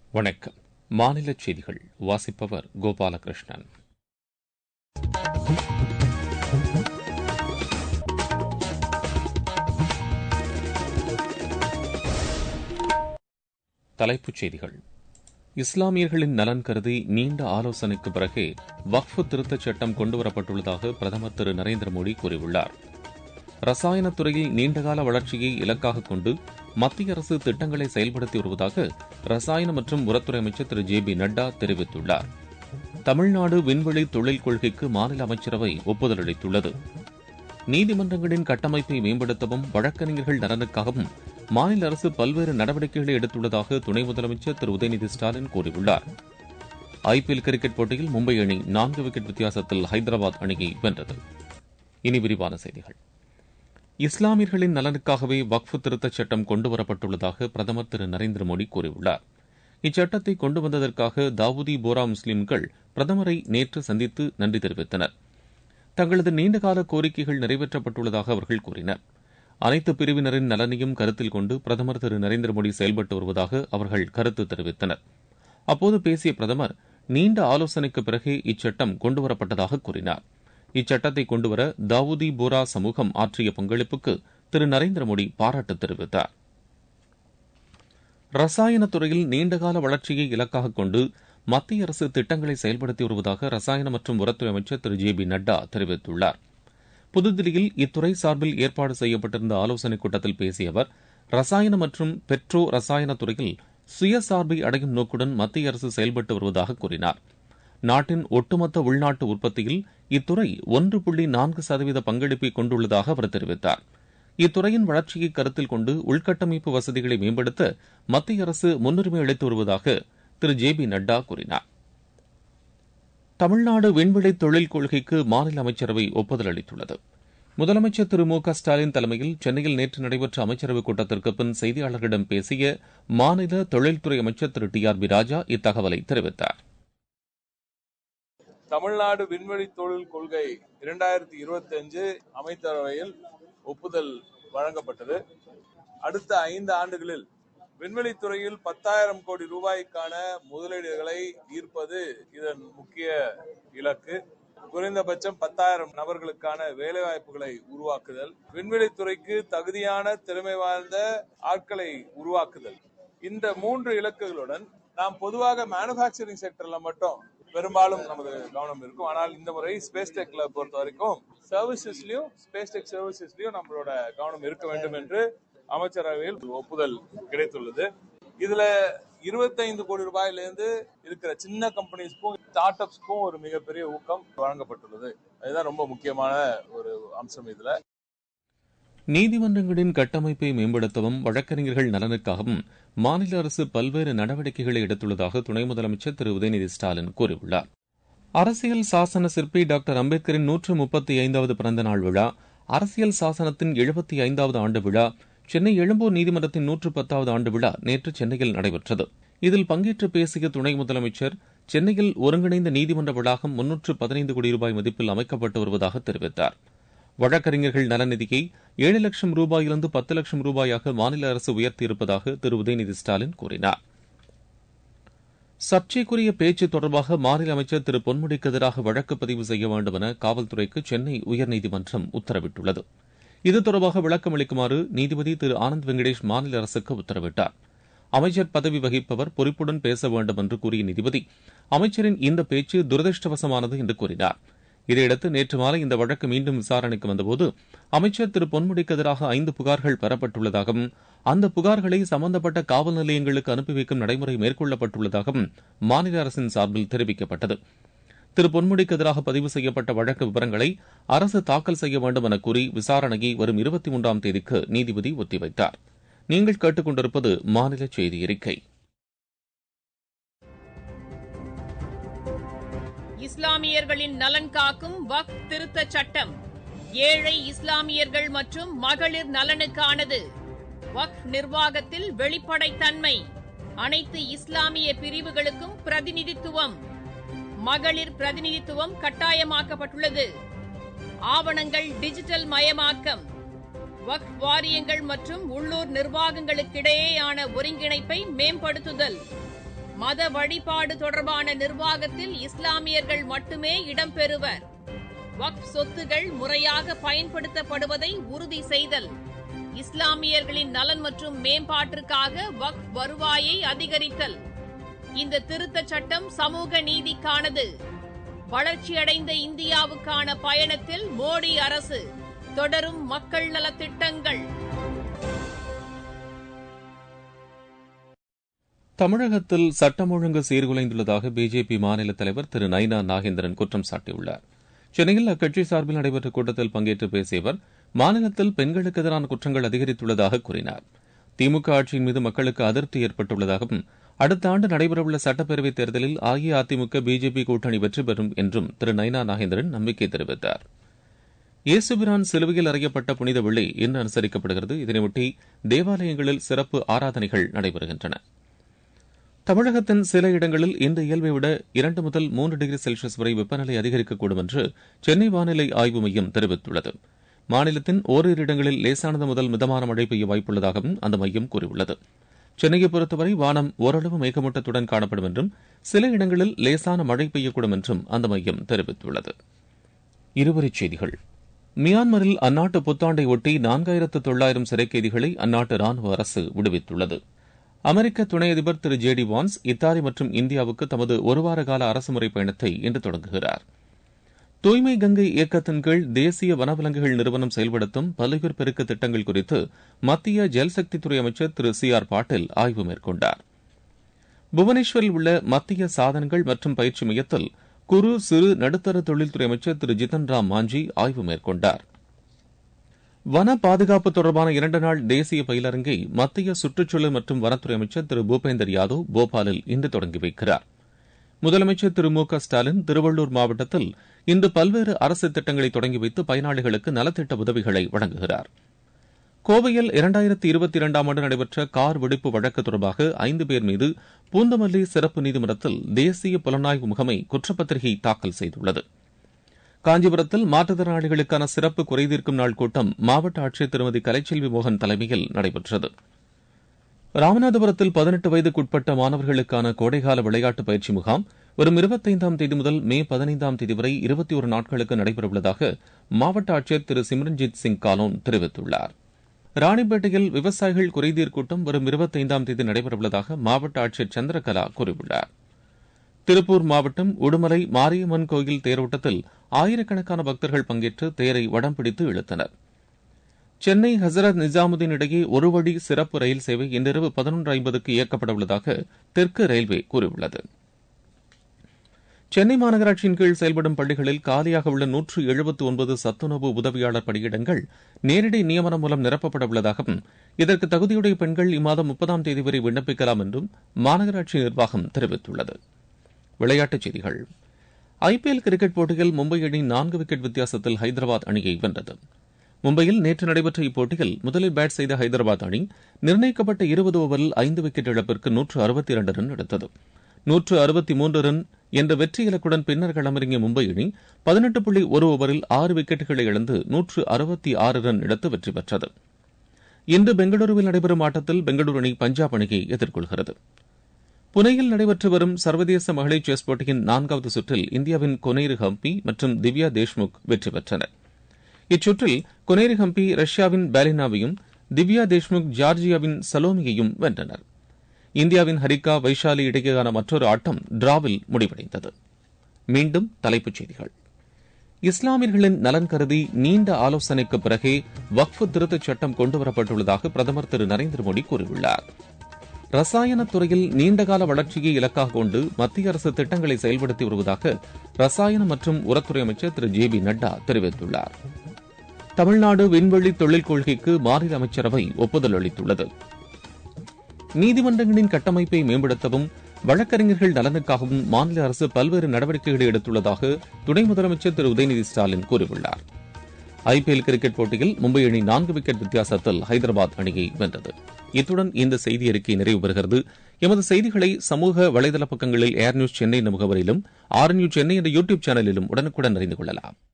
வணக்கம் மாநில செய்திகள் வாசிப்பவர் கோபாலகிருஷ்ணன் தலைப்புச் செய்திகள் இஸ்லாமியர்களின் நலன் கருதி நீண்ட ஆலோசனைக்கு பிறகே வக்ஃபு திருத்தச் சட்டம் கொண்டுவரப்பட்டுள்ளதாக பிரதமர் திரு நரேந்திர மோடி கூறியுள்ளார் ரசாயனத் துறையில் நீண்டகால வளர்ச்சியை இலக்காக கொண்டு மத்திய அரசு திட்டங்களை செயல்படுத்தி வருவதாக ரசாயன மற்றும் உரத்துறை அமைச்சர் திரு ஜே பி நட்டா தெரிவித்துள்ளார் தமிழ்நாடு விண்வெளி தொழில் கொள்கைக்கு மாநில அமைச்சரவை ஒப்புதல் அளித்துள்ளது நீதிமன்றங்களின் கட்டமைப்பை மேம்படுத்தவும் வழக்கறிஞர்கள் நலனுக்காகவும் மாநில அரசு பல்வேறு நடவடிக்கைகளை எடுத்துள்ளதாக துணை முதலமைச்சர் திரு உதயநிதி ஸ்டாலின் கூறியுள்ளார் ஐபிஎல் கிரிக்கெட் போட்டியில் மும்பை அணி நான்கு விக்கெட் வித்தியாசத்தில் ஹைதராபாத் அணியை வென்றது இனி விரிவான செய்திகள் இஸ்லாமியர்களின் நலனுக்காகவே வக்ஃபு திருத்தச் சட்டம் கொண்டுவரப்பட்டுள்ளதாக பிரதமர் திரு நரேந்திர மோடி கூறியுள்ளார் இச்சட்டத்தை கொண்டு வந்ததற்காக தாவூதி போரா முஸ்லிம்கள் பிரதமரை நேற்று சந்தித்து நன்றி தெரிவித்தனர் தங்களது நீண்டகால கோரிக்கைகள் நிறைவேற்றப்பட்டுள்ளதாக அவர்கள் கூறினர் அனைத்து பிரிவினரின் நலனையும் கருத்தில் கொண்டு பிரதமர் திரு நரேந்திர மோடி செயல்பட்டு வருவதாக அவர்கள் கருத்து தெரிவித்தனர் அப்போது பேசிய பிரதமர் நீண்ட ஆலோசனைக்கு பிறகே இச்சட்டம் கொண்டுவரப்பட்டதாக கூறினார் இச்சட்டத்தை கொண்டுவர தாவூதி போரா சமூகம் ஆற்றிய பங்களிப்புக்கு திரு நரேந்திர மோடி பாராட்டு தெரிவித்தார் ரசாயனத் துறையில் நீண்டகால வளர்ச்சியை இலக்காக கொண்டு மத்திய அரசு திட்டங்களை செயல்படுத்தி வருவதாக ரசாயன மற்றும் உரத்துறை அமைச்சர் திரு ஜே பி நட்டா தெரிவித்துள்ளார் புதுதில்லியில் இத்துறை சார்பில் ஏற்பாடு செய்யப்பட்டிருந்த ஆலோசனைக் கூட்டத்தில் பேசிய அவர் ரசாயன மற்றும் பெட்ரோ ரசாயன துறையில் சுயசார்பை அடையும் நோக்குடன் மத்திய அரசு செயல்பட்டு வருவதாக கூறினார் நாட்டின் ஒட்டுமொத்த உள்நாட்டு உற்பத்தியில் இத்துறை ஒன்று புள்ளி நான்கு சதவீத பங்களிப்பை கொண்டுள்ளதாக அவர் தெரிவித்தார் இத்துறையின் வளர்ச்சியை கருத்தில் கொண்டு உள்கட்டமைப்பு வசதிகளை மேம்படுத்த மத்திய அரசு முன்னுரிமை அளித்து வருவதாக திரு ஜே பி நட்டா கூறினார் தமிழ்நாடு விண்வெளி தொழில் கொள்கைக்கு மாநில அமைச்சரவை ஒப்புதல் அளித்துள்ளது முதலமைச்சர் திரு மு க ஸ்டாலின் தலைமையில் சென்னையில் நேற்று நடைபெற்ற அமைச்சரவைக் கூட்டத்திற்கு பின் செய்தியாளர்களிடம் பேசிய மாநில தொழில்துறை அமைச்சர் Thiru T R B Raja இத்தகவலை தெரிவித்தார் தமிழ்நாடு விண்வெளி தொழில் கொள்கை இரண்டாயிரத்தி இருபத்தி அஞ்சு அமைச்சரவையில் ஒப்புதல் வழங்கப்பட்டது அடுத்த ஐந்து ஆண்டுகளில் விண்வெளி துறையில் பத்தாயிரம் கோடி ரூபாய்க்கான முதலீடுகளை ஈர்ப்பது இதன் முக்கிய இலக்கு குறைந்தபட்சம் பத்தாயிரம் நபர்களுக்கான வேலைவாய்ப்புகளை உருவாக்குதல் விண்வெளி துறைக்கு தகுதியான திறமை வாய்ந்த ஆட்களை உருவாக்குதல் இந்த மூன்று இலக்குகளுடன் நாம் பொதுவாக மேனுபேக்சரிங் செக்டர்ல மட்டும் பெரும்பாலும் நமது கவனம் இருக்கும் ஆனால் இந்த முறை ஸ்பேஸ் டெக்ல பொறுத்த வரைக்கும் சர்வீசஸ்லயும் ஸ்பேஸ் டெக் சர்வீசஸ்லயும் நம்மளோட கவனம் இருக்க வேண்டும் என்று அமைச்சரவையில் ஒப்புதல் கிடைத்துள்ளது இதுல இருபத்தைந்து கோடி ரூபாயிலிருந்து இருக்கிற சின்ன கம்பெனிஸ்க்கும் ஸ்டார்ட் அப்ஸ்க்கும் ஒரு மிகப்பெரிய ஊக்கம் வழங்கப்பட்டுள்ளது அதுதான் ரொம்ப முக்கியமான ஒரு அம்சம் இதுல நீதிமன்றங்களின் கட்டமைப்பை மேம்படுத்தவும் வழக்கறிஞர்கள் நலனுக்காகவும் மாநில அரசு பல்வேறு நடவடிக்கைகளை எடுத்துள்ளதாக துணை முதலமைச்சர் திரு உதயநிதி ஸ்டாலின் கூறியுள்ளார் அரசியல் சாசன சிற்பி டாக்டர் அம்பேத்கரின் நூற்று முப்பத்தி ஐந்தாவது பிறந்த நாள் விழா அரசியல் சாசனத்தின் எழுபத்தி ஐந்தாவது ஆண்டு விழா சென்னை எழும்பூர் நீதிமன்றத்தின் நூற்று பத்தாவது ஆண்டு விழா நேற்று சென்னையில் நடைபெற்றது இதில் பங்கேற்று பேசிய துணை முதலமைச்சர் சென்னையில் ஒருங்கிணைந்த நீதிமன்ற வளாகம் முன்னூற்று பதினைந்து கோடி ரூபாய் மதிப்பில் அமைக்கப்பட்டு வருவதாக தெரிவித்தார் வழக்கறிஞர்கள் நலநிதியை ஏழு லட்சம் ரூபாயிலிருந்து பத்து லட்சம் ரூபாயாக மாநில அரசு உயர்த்தியிருப்பதாக திரு உதயநிதி ஸ்டாலின் கூறினார் சர்ச்சைக்குரிய பேச்சு தொடர்பாக மாநில அமைச்சர் திரு பொன்முடிக்கு எதிராக வழக்கு பதிவு செய்ய வேண்டும் என காவல்துறைக்கு சென்னை உயர்நீதிமன்றம் உத்தரவிட்டுள்ளது இது தொடர்பாக விளக்கம் அளிக்குமாறு நீதிபதி திரு ஆனந்த் வெங்கடேஷ் மாநில அரசுக்கு உத்தரவிட்டார் அமைச்சர் பதவி வகிப்பவர் பொறுப்புடன் பேச வேண்டும் என்று கூறிய நீதிபதி அமைச்சரின் இந்த பேச்சு துரதிருஷ்டவசமானது என்று கூறினார் இதையடுத்து நேற்று மாலை இந்த வழக்கு மீண்டும் விசாரணைக்கு வந்தபோது அமைச்சர் திரு பொன்முடிக்கு எதிராக ஐந்து புகார்கள் பெறப்பட்டுள்ளதாகவும் அந்த புகார்களை சம்பந்தப்பட்ட காவல் நிலையங்களுக்கு அனுப்பி வைக்கும் நடைமுறை மேற்கொள்ளப்பட்டுள்ளதாகவும் மாநில அரசின் சார்பில் தெரிவிக்கப்பட்டது திரு பொன்முடிக்கு எதிராக பதிவு செய்யப்பட்ட வழக்கு விவரங்களை அரசு தாக்கல் செய்ய வேண்டும் என கூறி விசாரணையை வரும் இருபத்தி மூன்றாம் தேதிக்கு நீதிபதி ஒத்திவைத்தார் நீங்கள் கேட்டுக்கொண்டிருப்பது மாநில செய்தி அறிக்கை இஸ்லாமியர்களின் நலன் காக்கும் வக் திருத்த சட்டம் ஏழை இஸ்லாமியர்கள் மற்றும் மகளிர் நலனுக்கானது வக் நிர்வாகத்தில் வெளிப்படைத்தன்மை அனைத்து இஸ்லாமிய பிரிவுகளுக்கும் பிரதிநிதித்துவம் மகளிர் பிரதிநிதித்துவம் கட்டாயமாக்கப்பட்டுள்ளது ஆவணங்கள் டிஜிட்டல் மயமாக்கம் வக்ஃப் வாரியங்கள் மற்றும் உள்ளூர் நிர்வாகங்களுக்கிடையேயான ஒருங்கிணைப்பை மேம்படுத்துதல் மத வழிபாடு தொடர்பான நிர்வாகத்தில் இஸ்லாமியர்கள் மட்டுமே இடம்பெறுவர் வக்ஃப் சொத்துகள் முறையாக பயன்படுத்தப்படுவதை உறுதி செய்தல் இஸ்லாமியர்களின் நலன் மற்றும் மேம்பாட்டிற்காக வக்ஃப் வருவாயை அதிகரித்தல் இந்த திருத்தச் சட்டம் சமூக நீதிக்கானது வளர்ச்சியடைந்த இந்தியாவுக்கான பயணத்தில் மோடி அரசு தொடரும் மக்கள் நலத் திட்டங்கள் தமிழகத்தில் சட்டம் ஒழுங்கு சீர்குலைந்துள்ளதாக பிஜேபி மாநில தலைவர் திரு நைனா நாகேந்திரன் குற்றம் சாட்டியுள்ளார் சென்னையில் அக்கட்சி சார்பில் நடைபெற்ற கூட்டத்தில் பங்கேற்று பேசிய அவர் மாநிலத்தில் பெண்களுக்கு எதிரான குற்றங்கள் அதிகரித்துள்ளதாக கூறினார் திமுக ஆட்சியின் மீது மக்களுக்கு அதிருப்தி ஏற்பட்டுள்ளதாகவும் அடுத்த ஆண்டு நடைபெறவுள்ள சட்டப்பேரவைத் தேர்தலில் அஇஅதிமுக பிஜேபி கூட்டணி வெற்றி பெறும் என்றும் திரு நைனா நாகேந்திரன் நம்பிக்கை தெரிவித்தார் இயேசுபிரான் சிலுவையில் அறையப்பட்ட புனித வெள்ளி இன்று அனுசரிக்கப்படுகிறது இதனையொட்டி தேவாலயங்களில் சிறப்பு ஆராதனைகள் நடைபெறுகின்றன தமிழகத்தின் சில இடங்களில் இந்த இயல்பை விட இரண்டு முதல் மூன்று டிகிரி செல்சியஸ் வரை வெப்பநிலை அதிகரிக்கக்கூடும் என்று சென்னை வானிலை ஆய்வு மையம் தெரிவித்துள்ளது மாநிலத்தின் ஓரிரு இடங்களில் லேசானது முதல் மிதமான மழை பெய்ய வாய்ப்புள்ளதாகவும் அந்த மையம் கூறியுள்ளது சென்னையை பொறுத்தவரை வானம் ஓரளவு மேகமூட்டத்துடன் காணப்படும் என்றும் சில இடங்களில் லேசான மழை பெய்யக்கூடும் என்றும் அந்த மையம் தெரிவித்துள்ளது இருவரிச் செய்திகள் மியான்மரில் அந்நாட்டு புத்தாண்டை ஒட்டி நான்காயிரத்து தொள்ளாயிரம் சிறை கைதிகளை அந்நாட்டு ராணுவ அரசு விடுவித்துள்ளது அமெரிக்க துணை அதிபர் Thiru J D Vance Italy மற்றும் இந்தியாவுக்கு தமது ஒருவார கால அரசுமுறை பயணத்தை இன்று தொடங்குகிறார் தூய்மை கங்கை இயக்கத்தின் கீழ் தேசிய வனவிலங்குகள் நிறுவனம் செயல்படுத்தும் பல்லுயிர் பெருக்க திட்டங்கள் குறித்து மத்திய ஜல்சக்தித்துறை அமைச்சர் திரு சி ஆர் பாட்டீல் ஆய்வு மேற்கொண்டார் புவனேஸ்வரில் உள்ள மத்திய சாதனங்கள் மற்றும் பயிற்சி மையத்தில் குறு சிறு நடுத்தர தொழில்துறை அமைச்சர் திரு ஜிதன் ராம் மாஞ்சி ஆய்வு மேற்கொண்டார் வன பாதுகாப்பு தொடர்பான இரண்டு நாள் தேசிய பயிலரங்கை மத்திய சுற்றுச்சூழல் மற்றும் வனத்துறை அமைச்சர் திரு பூபேந்தர் யாதவ் போபாலில் இன்று தொடங்கி வைக்கிறார் முதலமைச்சர் திரு மு க ஸ்டாலின் திருவள்ளூர் மாவட்டத்தில் இன்று பல்வேறு அரசு திட்டங்களை தொடங்கி வைத்து பயனாளிகளுக்கு நலத்திட்ட உதவிகளை வழங்குகிறார் கோவையில் இரண்டாயிரத்தி இருபத்தி இரண்டாம் ஆண்டு நடைபெற்ற கார் வெடிப்பு வழக்கு தொடர்பாக ஐந்து பேர் மீது பூந்தமல்லி சிறப்பு நீதிமன்றத்தில் தேசிய புலனாய்வு முகமை குற்றப்பத்திரிகை தாக்கல் செய்துள்ளது காஞ்சிபுரத்தில் மாற்றுத்திறனாளிகளுக்கான சிறப்பு குறைதீர்க்கும் நாள் கூட்டம் மாவட்ட ஆட்சியர் திருமதி கலைச்செல்வி மோகன் தலைமையில் நடைபெற்றது ராமநாதபுரத்தில் பதினெட்டு வயதுக்குட்பட்ட மாணவர்களுக்கான கோடைகால விளையாட்டு பயிற்சி முகாம் வரும் இருபத்தைந்தாம் தேதி முதல் மே பதினைந்தாம் தேதி வரை இருபத்தி ஒரு நாட்களுக்கு நடைபெறவுள்ளதாக மாவட்ட ஆட்சியர் திரு சிம்ரன்ஜித் சிங் காலோன் தெரிவித்துள்ளார் ராணிப்பேட்டையில் விவசாயிகள் குறைதீர் கூட்டம் வரும் இருபத்தைந்தாம் தேதி நடைபெறவுள்ளதாக மாவட்ட ஆட்சியர் சந்திரகலா கூறியுள்ளார் திருப்பூர் மாவட்டம் உடுமலை மாரியம்மன் கோயில் தேரோட்டத்தில் ஆயிரக்கணக்கான பக்தர்கள் பங்கேற்று தேரை வடம் பிடித்து இழுத்தனர் சென்னை ஹசரத் நிஜாமுதீன் இடையே ஒரு வழி சிறப்பு ரயில் சேவை இன்றிரவு பதினொன்று ஐம்பதுக்கு இயக்கப்பட உள்ளதாக தெற்கு ரயில்வே கூறியுள்ளது சென்னை மாநகராட்சியின் கீழ் செயல்படும் பள்ளிகளில் காலியாக உள்ள நூற்று எழுபத்து ஒன்பது சத்துணவு உதவியாளர் பணியிடங்கள் நேரடி நியமனம் மூலம் நிரப்பப்பட உள்ளதாகவும் இதற்கு தகுதியுடைய பெண்கள் இம்மாதம் முப்பதாம் தேதி வரை விண்ணப்பிக்கலாம் என்றும் மாநகராட்சி நிர்வாகம் தெரிவித்துள்ளது விளையாட்டுச் செய்திகள் ஐபிஎல் கிரிக்கெட் போட்டியில் மும்பை அணி நான்கு விக்கெட் வித்தியாசத்தில் ஹைதராபாத் அணியை வென்றது மும்பையில் நேற்று நடைபெற்ற இப்போட்டியில் முதலில் பேட் செய்த ஹைதராபாத் அணி நிர்ணயிக்கப்பட்ட இருபது ஓவரில் ஐந்து விக்கெட் இழப்பிற்கு நூற்று அறுபத்தி இரண்டு ரன் எடுத்தது நூற்று அறுபத்தி மூன்று ரன் என்ற வெற்றி இலக்குடன் பின்னர் களமிறங்கிய மும்பை அணி பதினெட்டு புள்ளி ஒரு ஓவரில் ஆறு விக்கெட்டுகளை இழந்து நூற்று அறுபத்தி ஆறு ரன் எடுத்து வெற்றி பெற்றது இன்று பெங்களூருவில் நடைபெறும் ஆட்டத்தில் பெங்களூரு அணி பஞ்சாப் அணியை எதிர்கொள்கிறது புனேயில் நடைபெற்று வரும் சர்வதேச மகளிர் செஸ் போட்டியின் நான்காவது சுற்றில் இந்தியாவின் கொனேரு ஹம்பி மற்றும் திவ்யா தேஷ்முக் வெற்றி பெற்றனர் இச்சுற்றில் கொனேரு ஹம்பி ரஷ்யாவின் பேலினாவையும் திவ்யா தேஷ்முக் ஜார்ஜியாவின் சலோமியையும் வென்றனர் இந்தியாவின் ஹரிகா வைஷாலி இடையேயான மற்றொரு ஆட்டம் டிராவில் முடிவடைந்தது மீண்டும் தலைப்புச் செய்திகள் இஸ்லாமியர்களின் நலன் கருதி நீண்ட ஆலோசனைக்கு பிறகே வக்ஃபு திருத்தச் சட்டம் கொண்டுவரப்பட்டுள்ளதாக பிரதமர் திரு நரேந்திர மோடி கூறியுள்ளார் ரசாயனத் துறையில் நீண்டகால வளர்ச்சியை இலக்காக கொண்டு மத்திய அரசு திட்டங்களை செயல்படுத்தி வருவதாக ரசாயன மற்றும் உரத்துறை அமைச்சர் திரு ஜே பி நட்டா தெரிவித்துள்ளார் தமிழ்நாடு விண்வெளி தொழில் கொள்கைக்கு மாநில அமைச்சரவை ஒப்புதல் அளித்துள்ளது நீதிமன்றங்களின் கட்டமைப்பை மேம்படுத்தவும் வழக்கறிஞர்கள் நலனுக்காகவும் மாநில அரசு பல்வேறு நடவடிக்கைகளை எடுத்துள்ளதாக துணை முதலமைச்சர் திரு உதயநிதி ஸ்டாலின் கூறியுள்ளார் ஐபிஎல் கிரிக்கெட் போட்டியில் மும்பை அணி நான்கு விக்கெட் வித்தியாசத்தில் ஹைதராபாத் அணியை வென்றது இத்துடன் இந்த செய்தி அறிக்கை நிறைவு பெறுகிறது எமது செய்திகளை சமூக வலைதள பக்கங்களில் ஏர் நியூஸ் சென்னை என்ற முகவரியிலும் ஆர் நியூஸ் சென்னை என்ற யூடியூப் சேனலிலும் உடனுக்குடன் அறிந்து கொள்ளலாம்